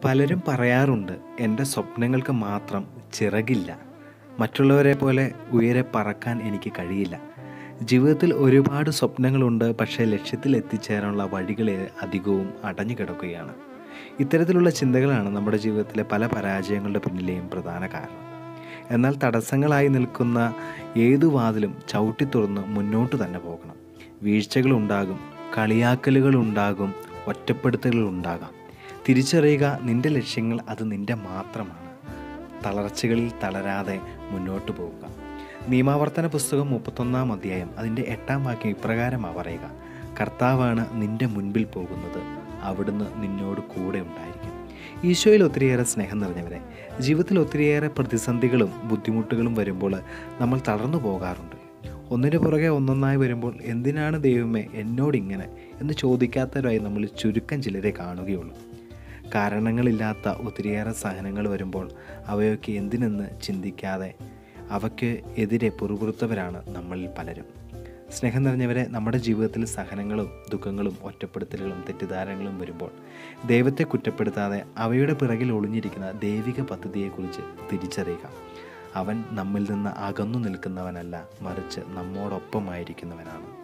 പലരും പറയാറുണ്ട് എൻ്റെ സ്വപ്നങ്ങൾക്ക് മാത്രം ചിറകില്ല മറ്റുള്ളവരെ പോലെ ഉയരെ പറക്കാൻ എനിക്ക് കഴിയില്ല ജീവിതത്തിൽ ഒരുപാട് സ്വപ്നങ്ങളുണ്ട് പക്ഷേ ലക്ഷ്യത്തിൽ എത്തിച്ചേരാനുള്ള വഴികൾ അധികവും അടഞ്ഞു കിടക്കുകയാണ് ഇത്തരത്തിലുള്ള ചിന്തകളാണ് നമ്മുടെ ജീവിതത്തിലെ പല പരാജയങ്ങളുടെ പിന്നിലെയും പ്രധാന കാരണം എന്നാൽ തടസ്സങ്ങളായി നിൽക്കുന്ന ഏതു വാതിലും ചവിട്ടി തുറന്ന് മുന്നോട്ട് തന്നെ പോകണം വീഴ്ചകളുണ്ടാകും കളിയാക്കലുകളുണ്ടാകും ഒറ്റപ്പെടുത്തലുകളുണ്ടാകാം തിരിച്ചറിയുക നിന്റെ ലക്ഷ്യങ്ങൾ അത് നിന്റെ മാത്രമാണ് തളർച്ചകളിൽ തളരാതെ മുന്നോട്ട് പോവുക നിയമാവർത്തന പുസ്തകം മുപ്പത്തൊന്നാം അധ്യായം അതിൻ്റെ എട്ടാം വാക്യം ഇപ്രകാരമാണ് പറയുക കർത്താവാണ് നിന്റെ മുൻപിൽ പോകുന്നത് അവിടുന്ന് നിന്നോട് കൂടെ ഉണ്ടായിരിക്കും ഈശോയിൽ ഒത്തിരിയേറെ സ്നേഹം നിറഞ്ഞവരെ ജീവിതത്തിൽ ഒത്തിരിയേറെ പ്രതിസന്ധികളും ബുദ്ധിമുട്ടുകളും വരുമ്പോൾ നമ്മൾ തളർന്നു പോകാറുണ്ട് ഒന്നിനു പുറകെ ഒന്നൊന്നായി വരുമ്പോൾ എന്തിനാണ് ദൈവമേ എന്നോടിങ്ങനെ എന്ന് ചോദിക്കാത്തവരായി നമ്മൾ ചുരുക്കം ചിലരെ കാണുകയുള്ളൂ കാരണങ്ങളില്ലാത്ത ഒത്തിരിയേറെ സഹനങ്ങൾ വരുമ്പോൾ അവയൊക്കെ എന്തിനെന്ന് ചിന്തിക്കാതെ അവയ്ക്ക് എതിരെ പുറപുറുത്തവരാണ് നമ്മളിൽ പലരും സ്നേഹം നിറഞ്ഞവരെ നമ്മുടെ ജീവിതത്തിൽ സഹനങ്ങളും ദുഃഖങ്ങളും ഒറ്റപ്പെടുത്തലുകളും തെറ്റിദ്ധാരങ്ങളും വരുമ്പോൾ ദൈവത്തെ കുറ്റപ്പെടുത്താതെ അവയുടെ പിറകിൽ ഒളിഞ്ഞിരിക്കുന്ന ദൈവിക പദ്ധതിയെക്കുറിച്ച് തിരിച്ചറിയുക അവൻ നമ്മിൽ നിന്ന് അകന്നു നിൽക്കുന്നവനല്ല മറിച്ച് നമ്മോടൊപ്പമായിരിക്കുന്നവനാണ്